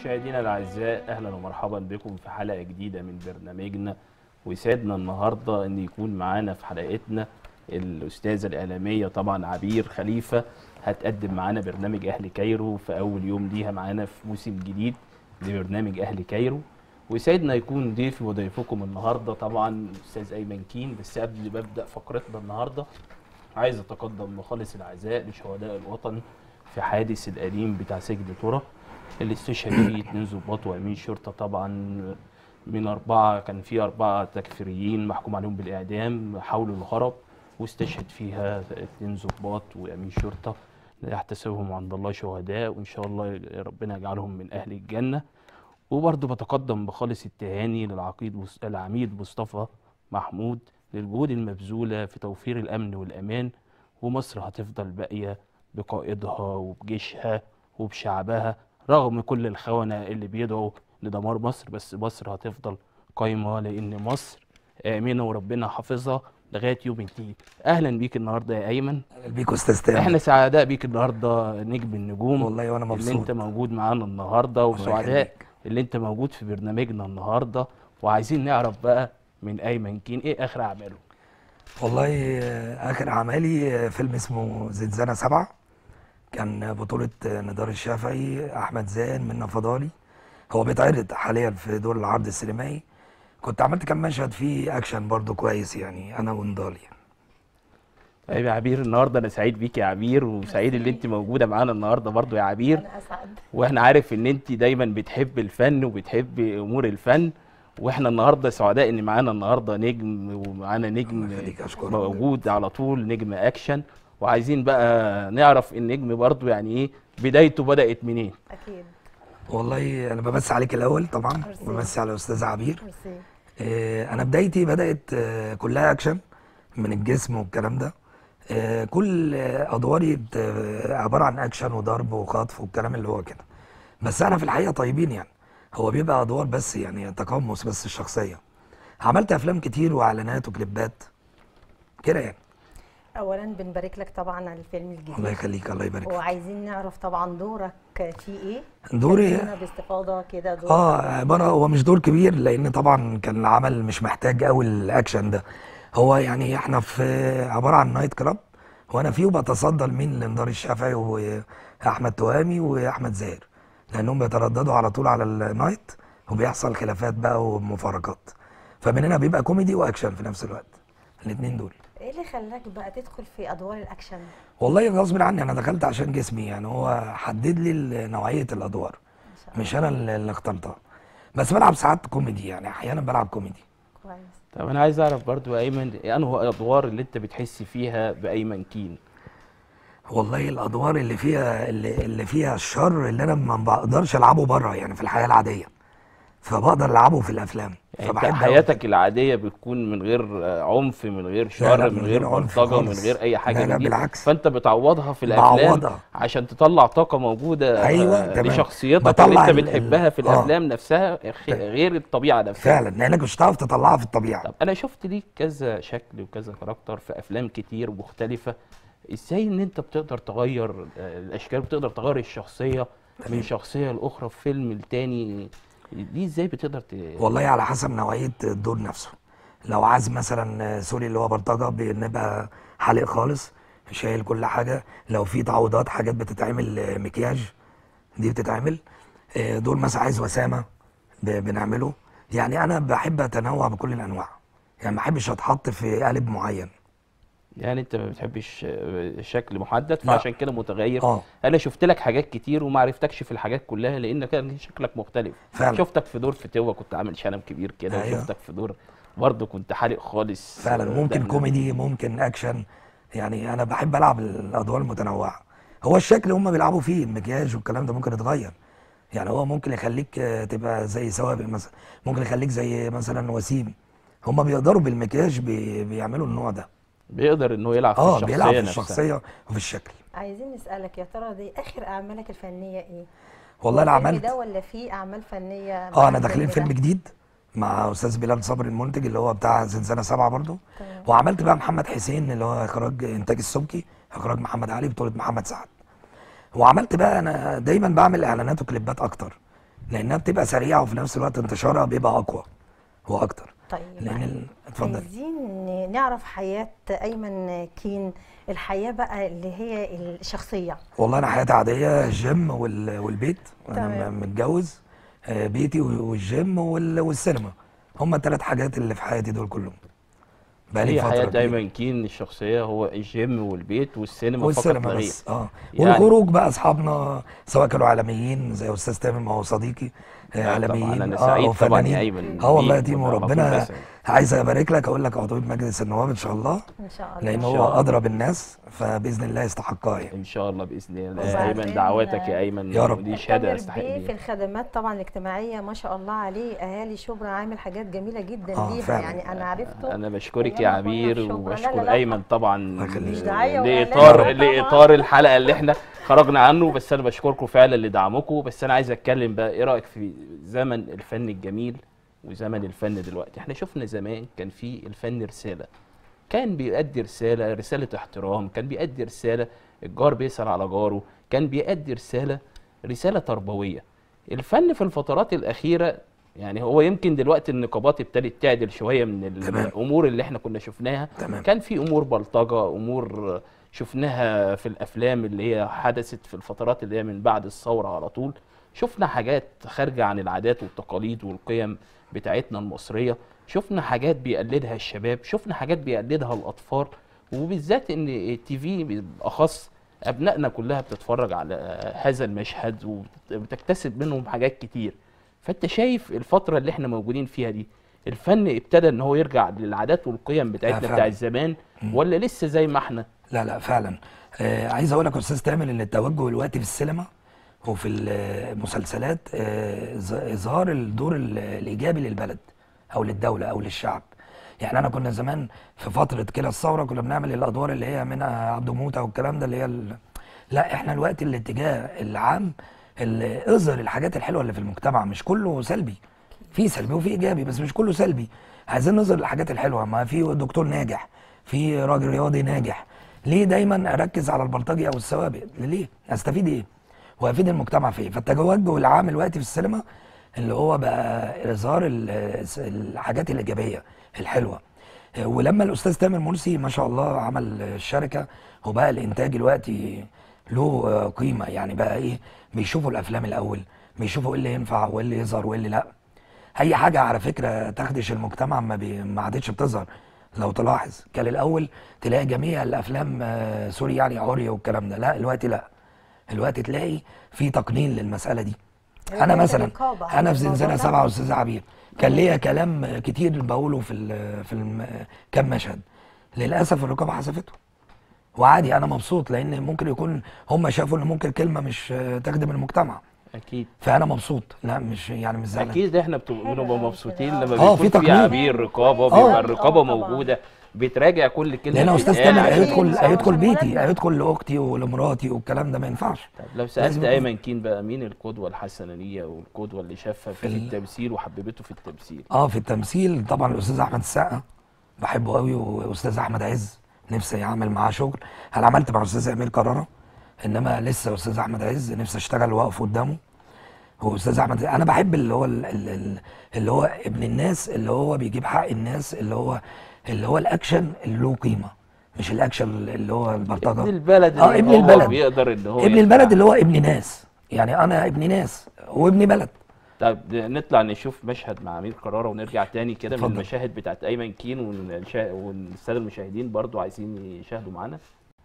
مشاهدينا الاعزاء اهلا ومرحبا بكم في حلقه جديده من برنامجنا ويسعدنا النهارده ان يكون معانا في حلقتنا الاستاذه الاعلاميه طبعا عبير خليفه هتقدم معانا برنامج اهل كايرو في اول يوم ليها معانا في موسم جديد لبرنامج اهل كايرو ويسعدنا يكون ضيفي وضيفكم النهارده طبعا الاستاذ ايمن كين بس قبل ما ابدا فقرتنا النهارده عايز اتقدم بخالص العزاء لشهداء الوطن في حادث القديم بتاع سجن ترى اللي استشهد فيه اتنين ضباط وامين شرطه طبعا من اربعه كان في اربعه تكفيريين محكوم عليهم بالاعدام حاولوا الهرب واستشهد فيها اتنين ضباط وامين شرطه يحتسبهم عند الله شهداء وان شاء الله ربنا يجعلهم من اهل الجنه وبرضه بتقدم بخالص التهاني للعقيد مس- العميد مصطفى محمود للجهود المبذوله في توفير الامن والامان ومصر هتفضل باقيه بقائدها وبجيشها وبشعبها رغم كل الخونة اللي بيدعوا لدمار مصر بس مصر هتفضل قايمة لأن مصر آمنة وربنا حافظها لغاية يوم الدين أهلا بيك النهاردة يا أيمن اهلا بيك استاذ تامر احنا سعداء بيك النهاردة نجم النجوم والله وانا اللي مبسوط انت موجود معانا النهاردة الله وسعداء يخليك. اللي انت موجود في برنامجنا النهاردة وعايزين نعرف بقى من أيمن كين ايه آخر أعماله والله آه، اخر اعمالي آه، فيلم اسمه زنزانة سبعة كان بطولة آه، نضال الشافعي احمد زين منى فضالي هو بيتعرض حاليا في دور العرض السينمائي كنت عملت كام مشهد فيه اكشن برضو كويس يعني انا ونضال يعني طيب يا عبير النهارده انا سعيد بيك يا عبير وسعيد اللي انت موجوده معانا النهارده برضو يا عبير انا اسعد واحنا عارف ان انت دايما بتحب الفن وبتحب امور الفن واحنا النهارده سعداء ان معانا النهارده نجم ومعانا نجم الله يخليك، أشكرك. موجود على طول نجم اكشن وعايزين بقى نعرف النجم برضو يعني ايه بدايته بدات منين اكيد والله انا بمسي عليك الاول طبعا ميرسي. وبمسي على الاستاذ عبير ميرسي آه، انا بدايتي بدات آه، كلها اكشن من الجسم والكلام ده آه، كل آه، ادواري بت- آه، عباره عن اكشن وضرب وخطف والكلام اللي هو كده بس انا في الحقيقه طيبين يعني هو بيبقى ادوار بس يعني تقمص بس الشخصيه عملت افلام كتير واعلانات وكليبات كده يعني اولا بنبارك لك طبعا على الفيلم الجديد الله يخليك الله يبارك فيك وعايزين نعرف طبعا دورك فيه ايه دوري كلمنا باستفاضه كده دور اه عباره هو مش دور كبير لان طبعا كان العمل مش محتاج قوي الاكشن ده هو يعني احنا في عباره عن نايت كلاب وانا فيه بتصدى لمين لنضال الشافعي واحمد توامي واحمد زاهر لانهم بيترددوا على طول على النايت وبيحصل خلافات بقى ومفارقات فمن هنا بيبقى كوميدي واكشن في نفس الوقت الاثنين دول ايه اللي خلاك بقى تدخل في ادوار الاكشن والله غصب عني انا دخلت عشان جسمي يعني هو حدد لي نوعيه الادوار ما شاء الله مش انا اللي اللي اخترتها بس بلعب ساعات كوميدي يعني احيانا بلعب كوميدي كويس طب انا عايز اعرف برضو يا ايمن ايه انه الادوار اللي انت بتحس فيها بايمن كين والله الادوار اللي فيها اللي, اللي فيها الشر اللي انا ما بقدرش العبه بره يعني في الحياه العاديه فبقدر العبه في الافلام يعني انت فبحب أوي. حياتك العاديه بتكون من غير آه، عنف من غير شر لا، من من غير غير عنف بلطجه من خالص. غير اي حاجه لا، لا، من دي بالعكس. فانت بتعوضها في الافلام بعوضها. عشان تطلع طاقه موجوده أيوة، آه، تمام. لشخصيتك بطلع اللي انت ال- ال- بتحبها في آه. الافلام نفسها خ- غير الطبيعه نفسها فعلا لانك مش هتعرف تطلعها في الطبيعه طب انا شفت ليك كذا شكل وكذا كاركتر في افلام كتير مختلفه ازاي ان انت بتقدر تغير آه، الاشكال بتقدر تغير الشخصيه من شخصيه لاخرى في فيلم التاني دي ازاي بتقدر ت... والله على حسب نوعيه الدور نفسه لو عايز مثلا سوري اللي هو بلطجه بنبقى حالق خالص شايل كل حاجه لو في تعويضات حاجات بتتعمل آه، مكياج دي بتتعمل آه، دول مثلا عايز وسامه ب- بنعمله يعني انا بحب اتنوع بكل الانواع يعني ما بحبش اتحط في قالب معين يعني انت ما بتحبش آه، شكل محدد لا. فعشان كده متغير اه انا شفت لك حاجات كتير وما عرفتكش في الحاجات كلها لان كان شكلك مختلف فعلا. شفتك في دور فتوة كنت عامل شنب كبير كده أيوة. وشفتك في دور برضه كنت حالق خالص فعلا آه، ممكن دقن. كوميدي ممكن اكشن يعني انا بحب العب الادوار المتنوعه هو الشكل هم بيلعبوا فيه المكياج والكلام ده ممكن يتغير يعني هو ممكن يخليك آه، تبقى زي سوابق مثلا ممكن يخليك زي مثلا وسيم هم بيقدروا بالمكياج بي بيعملوا النوع ده بيقدر ان هو يلعب في اه الشخصيه بيلعب في نفسها الشخصيه وفي الشكل عايزين نسالك يا ترى دي اخر اعمالك الفنيه ايه والله انا هو الفيلم عملت ده ولا في اعمال فنيه اه بعد انا داخلين الفيلم فيلم ده؟ جديد مع استاذ بلال صبري المنتج اللي هو بتاع زنزانه سبعه برضو تمام. وعملت بقى محمد حسين اللي هو اخراج انتاج السبكي اخراج محمد علي بطوله محمد سعد وعملت بقى انا دايما بعمل اعلانات وكليبات اكتر لانها بتبقى سريعه وفي نفس الوقت انتشارها بيبقى اقوى واكتر طيب لان ال- اتفضل عايزين نعرف حياة أيمن كين الحياة بقى اللي هي الشخصية والله انا حياتي عاديه الجيم وال- والبيت انا تمام. م- متجوز آه، بيتي والجيم وال- والسينما هما الثلاث حاجات اللي في حياتي دول كلهم بقالي هي فتره حياة كبيرة. دايما كين الشخصية هو الجيم والبيت والسينما فقط والسينما لا غير بس اه يعني- والخروج بقى اصحابنا سواء كانوا عالميين زي استاذ تامر ما هو صديقي آه، آه، عالميين طبعا انا اه سعيد طبعا وفنانين يا ايمن اه والله يا بيك تيمو وعلى طول ربنا بس- عايز ابارك لك اقول لك عضو مجلس النواب ان شاء الله إن شاء الله لان إن هو شاء الله. اضرب الناس فباذن الله يستحقها يعني ان شاء الله باذن الله يا وبعدين- ايمن دعواتك يا ايمن يا رب. ودي شهاده تامر يستحق بيه في بيها الخدمات طبعا الاجتماعية ما شاء الله عليه أهالي شبرا عامل حاجات جميلة جدا آه، ليها فعلا. يعني أنا عرفته انا بشكرك أيام يا ما كنا في عبير شبرا. لا، وبشكر لا، لا. ايمن طبعا الله يخليك. مش دعاية ولا لاطار إعلان طبعاً. لاطار الحلقه اللي احنا خرجنا عنه بس انا بشكركم فعلا لدعمكم بس انا عايز اتكلم بقى ايه رايك في زمن الفن الجميل وزمن الفن دلوقتي احنا شفنا زمان كان في الفن رساله كان بيؤدي رساله رساله احترام كان بيؤدي رساله الجار بيسأل على جاره كان بيؤدي رساله رساله تربويه الفن في الفترات الاخيره يعني هو يمكن دلوقتي النقابات ابتدت تعدل شويه من تمام. الامور اللي احنا كنا شفناها تمام كان في امور بلطجه امور شفناها في الافلام اللي هي حدثت في الفترات اللي هي من بعد الثوره على طول شفنا حاجات خارجه عن العادات والتقاليد والقيم بتاعتنا المصريه شفنا حاجات بيقلدها الشباب شفنا حاجات بيقلدها الاطفال وبالذات ان التي في بالاخص ابنائنا كلها بتتفرج على هذا المشهد وبتكتسب منهم حاجات كتير فانت شايف الفتره اللي احنا موجودين فيها دي الفن ابتدى ان هو يرجع للعادات والقيم بتاعتنا فعلا. بتاع زمان مم. ولا لسه زي ما احنا لا لا فعلا آه عايز اقول لك يا استاذ تامر ان التوجه دلوقتي في السينما وفي المسلسلات آه إظ- اظهار الدور ال- الايجابي للبلد او للدوله او للشعب يعني انا كنا زمان في فتره كده الثوره كنا بنعمل الادوار اللي هي منها عبد موته والكلام ده اللي هي ال... لا احنا الوقت الاتجاه العام اللي اظهر الحاجات الحلوه اللي في المجتمع مش كله سلبي في سلبي وفي ايجابي بس مش كله سلبي عايزين نظهر الحاجات الحلوه ما في دكتور ناجح في راجل رياضي ناجح ليه دايما اركز على البلطجي او السوابق ليه استفيد ايه وافيد المجتمع في ايه فالتوجه العام الوقت في السينما اللي هو بقى اظهار ال- الحاجات الايجابيه الحلوه ولما الاستاذ تامر مرسي ما شاء الله عمل الشركه وبقى الانتاج دلوقتي له قيمه يعني بقى ايه بيشوفوا الافلام الاول بيشوفوا ايه اللي ينفع وايه اللي يظهر وايه اللي لا اي حاجه على فكره تخدش المجتمع ما, بي... ما عادتش بتظهر لو تلاحظ كان الاول تلاقي جميع الافلام آه، سوري يعني عري والكلام ده لا الوقت لا الوقت تلاقي في تقنين للمساله دي انا عندك مثلا رقابة على انا في الموضوع زنزانه ده. سبعه استاذ عبير كان ليا كلام كتير بقوله في ال في الم... كام مشهد للاسف الرقابه حذفته وعادي انا مبسوط لان ممكن يكون هم شافوا ان ممكن كلمه مش آه، تخدم المجتمع اكيد فانا مبسوط لا مش يعني مش زعلان اكيد احنا بتبقى حلو بنبقى أوي مبسوطين كده. لما آه، بيكون في في تقنين. عبير رقابه آه. بيبقى آه، الرقابه طبعاً. موجوده بتراجع كل كلمه لان استاذ بتتقال. تامر أكيد هيدخل طبعاً. هيدخل بيتي مهم. هيدخل لاختي ولمراتي والكلام ده ما ينفعش طب لو لازم سالت يكون- ايمن كين بقى مين القدوه الحسنه ليا والقدوه اللي شافها في في ال- التمثيل وحببته في التمثيل اه في التمثيل طبعا الاستاذ احمد السقا بحبه قوي واستاذ احمد عز نفسي اعمل معاه شغل انا عملت مع استاذ امير كرارة انما لسه استاذ احمد عز نفسي اشتغل واقف قدامه هو استاذ احمد انا بحب اللي هو ال- ال- ال- اللي هو ابن الناس اللي هو بيجيب حق الناس اللي هو اللي هو الاكشن اللي له قيمه مش الاكشن اللي هو ابن البلطجه البلد آه، اللي ابن هو البلد. بيقدر ان هو ابن يطلع. البلد اللي هو ابن ناس يعني انا ابن ناس هو ابن بلد طب نطلع نشوف مشهد مع امير كرارة ونرجع تاني كده من اتفضل. المشاهد بتاعت ايمن كين والشا- والساده المشاهدين برضو عايزين يشاهدوا معانا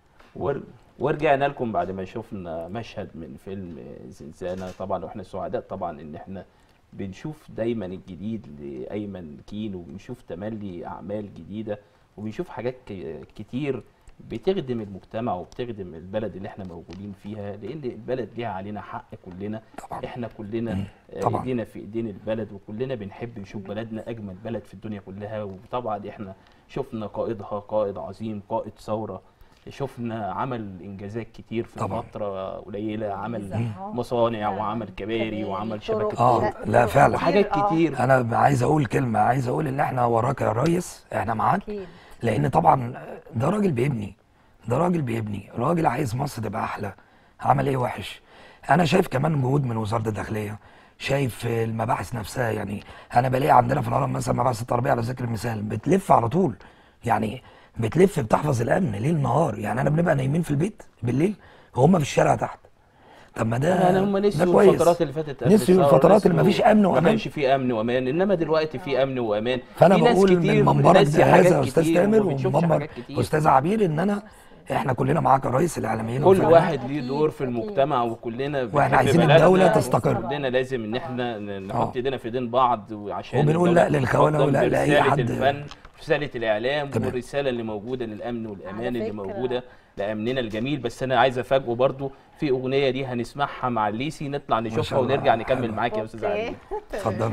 ور- ورجعنا لكم بعد ما شفنا مشهد من فيلم زنزانة طبعا واحنا سعداء طبعا ان احنا بنشوف دايما الجديد لايمن كين وبنشوف تملي اعمال جديده وبنشوف حاجات ك- كتير بتخدم المجتمع وبتخدم البلد اللي احنا موجودين فيها لان البلد ليها علينا حق كلنا طبعا احنا كلنا مم. آه، طبعا. ايدينا في ايدين البلد وكلنا بنحب نشوف بلدنا اجمل بلد في الدنيا كلها وطبعا احنا شفنا قائدها قائد عظيم قائد ثوره شفنا عمل انجازات كتير في طبعا. فتره قليله عمل أهو. مصانع فعلا. وعمل كباري كباري، وعمل طرق. شبكه آه، طرق لا، طرق فعلا. وحاجات آه. كتير انا عايز اقول كلمه عايز اقول ان احنا وراك يا ريس احنا معاك اكيد لان طبعا ده راجل بيبني ده راجل بيبني راجل عايز مصر تبقى احلى عمل ايه وحش انا شايف كمان جهود من وزاره الداخليه شايف المباحث نفسها يعني انا بلاقي عندنا في الهرم مثلا مباحث التربيه على ذكر المثال بتلف على طول يعني بتلف بتحفظ الامن ليل نهار يعني انا بنبقى نايمين في البيت بالليل وهم في الشارع تحت طب ما ده يعني هم ده نسيوا كويس. الفترات اللي فاتت قبل نسيوا الثورة، الفترات اللي نسيوا مفيش امن ما وامان كانش في امن وامان انما دلوقتي في امن وامان فانا في ناس بقول من كتير منبرك ناسية ده حاجات هذا يا استاذ كتير تامر وما بتشوفش ومنبر حاجات كتير. استاذ عبير ان انا احنا كلنا معاك الرئيس الاعلاميين كل والفنانين. واحد ليه دور في المجتمع وكلنا واحنا بنحب عايزين بلدنا الدولة تستقر. كلنا لازم ان احنا ن- نحط آه. ايدينا في ايدين بعض وعشان وبنقول الدولة لا للخونة تتقدم ولا لأي برسالة حد. الفن رسالة الإعلام تمام. والرسالة اللي موجودة للأمن والأمان على اللي فكرة- موجودة لأمننا الجميل بس أنا عايز أفاجئه برضو في أغنية دي هنسمعها مع الليسي نطلع نشوفها شاء الله. ونرجع نكمل حلو. معاك يا أستاذ أوكي. علي اتفضلوا.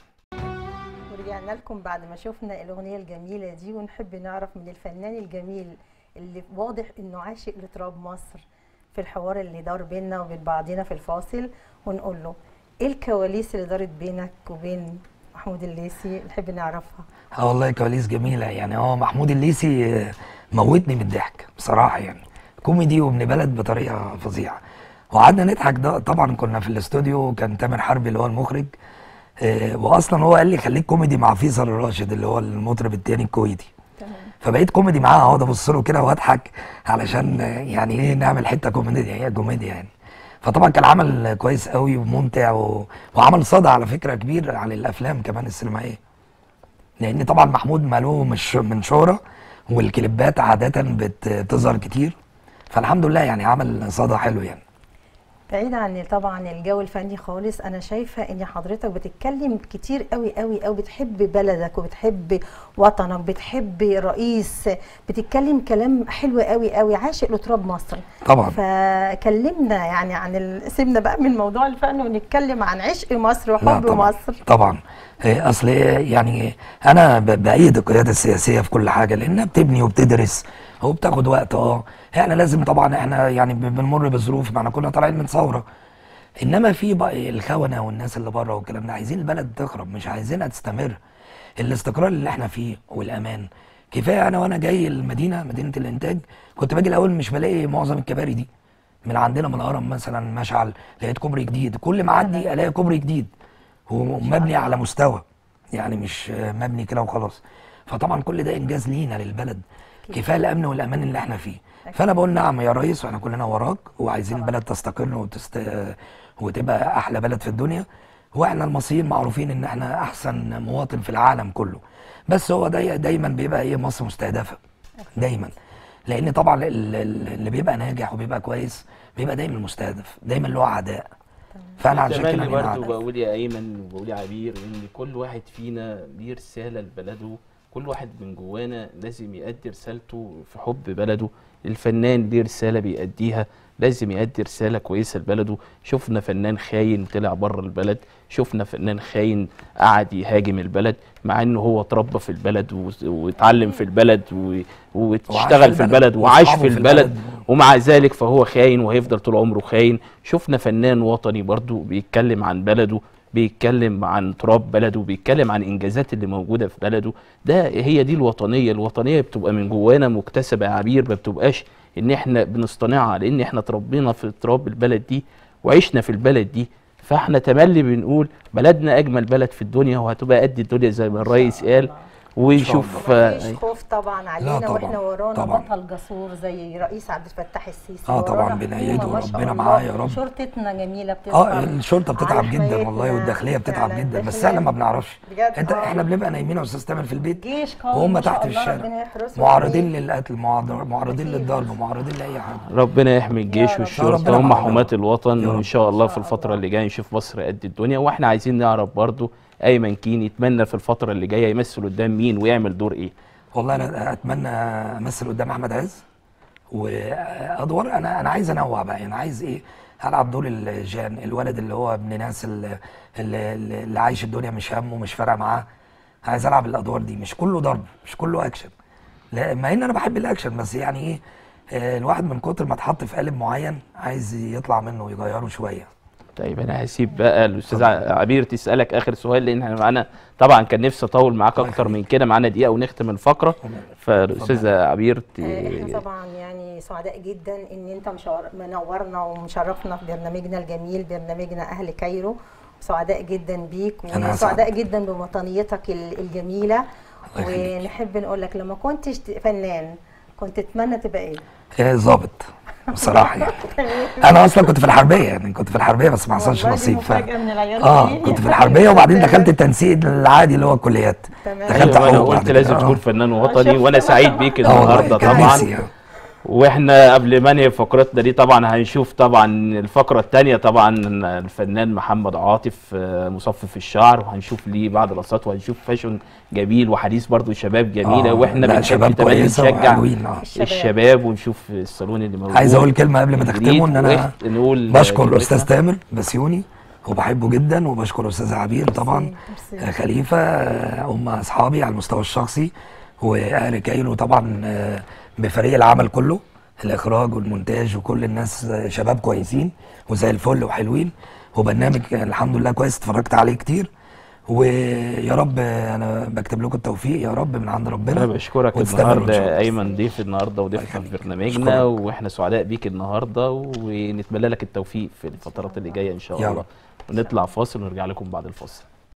ورجعنا لكم بعد ما شفنا الأغنية الجميلة دي ونحب نعرف من الفنان الجميل اللي واضح إنه عاشق لتراب مصر في الحوار اللي دار بيننا وبين بعضنا في الفاصل ونقول له إيه الكواليس اللي دارت بينك وبين محمود الليثي نحب نعرفها اه والله كواليس جميله يعني هو محمود الليثي آه، موتني من الضحك بصراحه يعني كوميدي وابن بلد بطريقه فظيعه وقعدنا نضحك ده طبعا كنا في الاستوديو كان تامر حربي اللي هو المخرج آه، واصلا هو قال لي خليك كوميدي مع فيصل الراشد اللي هو المطرب التاني الكويتي تمام فبقيت كوميدي معاه اقعد ابص له كده واضحك علشان آه، يعني ايه نعمل حته كوميديا هي كوميديا يعني فطبعا كان عمل كويس قوي وممتع و... وعمل صدى على فكره كبير عن الافلام كمان السينمائيه لان طبعا محمود ماله مش من شهره والكليبات عاده بت- بتظهر كتير فالحمد لله يعني عمل صدى حلو يعني بعيد عن طبعا الجو الفني خالص انا شايفه ان حضرتك بتتكلم كتير قوي قوي قوي بتحب بلدك وبتحب وطنك بتحب رئيس بتتكلم كلام حلو قوي قوي عاشق لتراب مصر طبعا فكلمنا يعني عن ال... سيبنا بقى من موضوع الفن ونتكلم عن عشق مصر لا وحب طبعا مصر طبعا إيه، اصل إيه يعني انا ب- بايد القياده السياسيه في كل حاجه لانها بتبني وبتدرس وبتاخد وقت اه احنا لازم طبعا احنا يعني ب- بنمر بظروف ما احنا كنا طالعين من ثوره انما في بقى الخونه والناس اللي بره والكلام ده عايزين البلد تخرب مش عايزينها تستمر الاستقرار اللي احنا فيه والامان كفايه انا وانا جاي المدينه مدينه الانتاج كنت باجي الاول مش بلاقي معظم الكباري دي من عندنا من الهرم مثلا مشعل لقيت كوبري جديد كل ما اعدي الاقي كوبري جديد ومبني على مستوى يعني مش مبني كده وخلاص فطبعا كل ده انجاز لينا للبلد كفايه الامن والامان اللي احنا فيه فانا بقول نعم يا ريس واحنا كلنا وراك وعايزين البلد تستقر وتست... وتبقى احلى بلد في الدنيا واحنا المصريين معروفين ان احنا احسن مواطن في العالم كله بس هو داي... دايما بيبقى ايه مصر مستهدفه دايما لان طبعا ال- ال- اللي بيبقى ناجح وبيبقى كويس بيبقى دايما مستهدف دايما له اعداء فانا عشان كده تملي لينا برضه عدد. بقول يا ايمن وبقول يا عبير ان كل واحد فينا ليه رساله لبلده كل واحد من جوانا لازم يأدي رسالته في حب بلده الفنان ليه رساله بيأديها لازم يأدي رساله كويسه لبلده شفنا فنان خاين طلع بره البلد شفنا فنان خاين قعد يهاجم البلد مع انه هو اتربى في البلد و- واتعلم في البلد و- واشتغل في البلد وعاش وأصحابه في البلد ومع ذلك فهو خاين وهيفضل طول عمره خاين شفنا فنان وطني برضو بيتكلم عن بلده بيتكلم عن تراب بلده بيتكلم عن انجازات اللي موجوده في بلده ده هي دي الوطنيه الوطنيه بتبقى من جوانا مكتسبه يا عبير ما بتبقاش ان احنا بنصطنعها لان احنا اتربينا في تراب البلد دي وعشنا في البلد دي فاحنا تملي بنقول بلدنا اجمل بلد في الدنيا وهتبقى قد الدنيا زي ما الرئيس قال ويشوف مفيش خوف طبعا علينا طبعا، واحنا ورانا طبعا. بطل جسور زي رئيس عبد الفتاح السيسي آه طبعا ورانا بنأيده حكومة ما شاء وربنا الله. معاه يا رب. شرطتنا جميله بتسعى اه الشرطه بتتعب على جدا حمايتنا. والله والداخليه بتتعب فعلا جدا بس الداخلية احنا ما بنعرفش بجد انت آه. احنا بنبقى نايمين يا استاذ تامر في البيت جيش قوي وهم ما شاء تحت في الله، الشارع ربنا يحرسهم معرضين ويحميهم. للقتل معرض- معرضين للضرب معرضين لاي حاجه ربنا يحمي الجيش يا رب. والشرطه ربنا هم معانا. حماة الوطن يا رب. وان شاء الله إن في شاء الفتره الله. اللي جايه نشوف مصر قد الدنيا واحنا عايزين نعرف برضو ايمن كين يتمنى في الفتره اللي جايه يمثل قدام مين ويعمل دور ايه والله انا اتمنى امثل قدام احمد عز وادوار انا انا عايز انوع بقى يعني عايز ايه هلعب دور الجان الولد اللي هو ابن ناس اللي, اللي, اللي عايش الدنيا مش همه مش فارقه معاه عايز العب الادوار دي مش كله ضرب مش كله اكشن لا مع ان انا بحب الاكشن بس يعني ايه آه، الواحد من كتر ما اتحط في قالب معين عايز يطلع منه ويغيره شويه طيب انا هسيب بقى الاستاذ عبير تسالك اخر سؤال لان احنا معانا طبعا كان نفسي اطول معاك الله اكتر من يخليك. كده معانا دقيقه ونختم الفقره فالاستاذ عبير ت- آه، احنا طبعا يعني سعداء جدا ان انت مشار- منورنا ومشرفنا في برنامجنا الجميل برنامجنا اهل كايرو سعداء جدا بيك أنا وسعداء جدا بوطنيتك ال- الجميله الله يخليك. ونحب نقول لك لما كنتش ت- فنان كنت تتمنى تبقى ايه؟ إيه، ظابط بصراحه يعني انا اصلا كنت في الحربيه يعني كنت في الحربيه بس ما حصلش والله دي نصيب ف... مفاجأة من العيال اه دي. كنت في الحربيه وبعدين دخلت التنسيق العادي اللي هو الكليات تمام. دخلت ايوه انا حقوق بعد قلت كده. لازم آه. تكون فنان آه، وطني شفت وانا بقى. سعيد بيك اه والله النهارده كان طبعا نفسي يعني. واحنا قبل ما ننهي فقرتنا دي طبعا هنشوف طبعا الفقره الثانيه طبعا الفنان محمد عاطف آه، مصفف الشعر وهنشوف ليه بعض القصات وهنشوف فاشن جميل وحديث برضو شباب جميله آه، واحنا لا، بنحب شباب كمان كويسة نشجع وحلوين، آه. الشباب. الشباب ونشوف الصالون اللي موجود عايز اقول كلمه قبل ما جديد تختموا ان انا وإحنا نقول بشكر كلمتنا. الاستاذ تامر بسيوني وبحبه جدا وبشكر الاستاذ عبير طبعا ميرسي. آه، خليفه آه، هم اصحابي على المستوى الشخصي واهل كايرو طبعا آه، بفريق العمل كله الاخراج والمونتاج وكل الناس آه، شباب كويسين وزي الفل وحلوين وبرنامج آه، الحمد لله كويس اتفرجت عليه كتير ويا رب آه، انا بكتب لكم التوفيق يا رب من عند ربنا انا بشكرك وتستمروا إن شاء النهارده الله. ايمن ضيف النهارده وضيفنا في يخليك. برنامجنا أشكرك. واحنا سعداء بيك النهارده ونتمنى لك التوفيق في الفترات اللي جايه ان شاء يا الله رب. ونطلع فاصل ونرجع لكم بعد الفاصل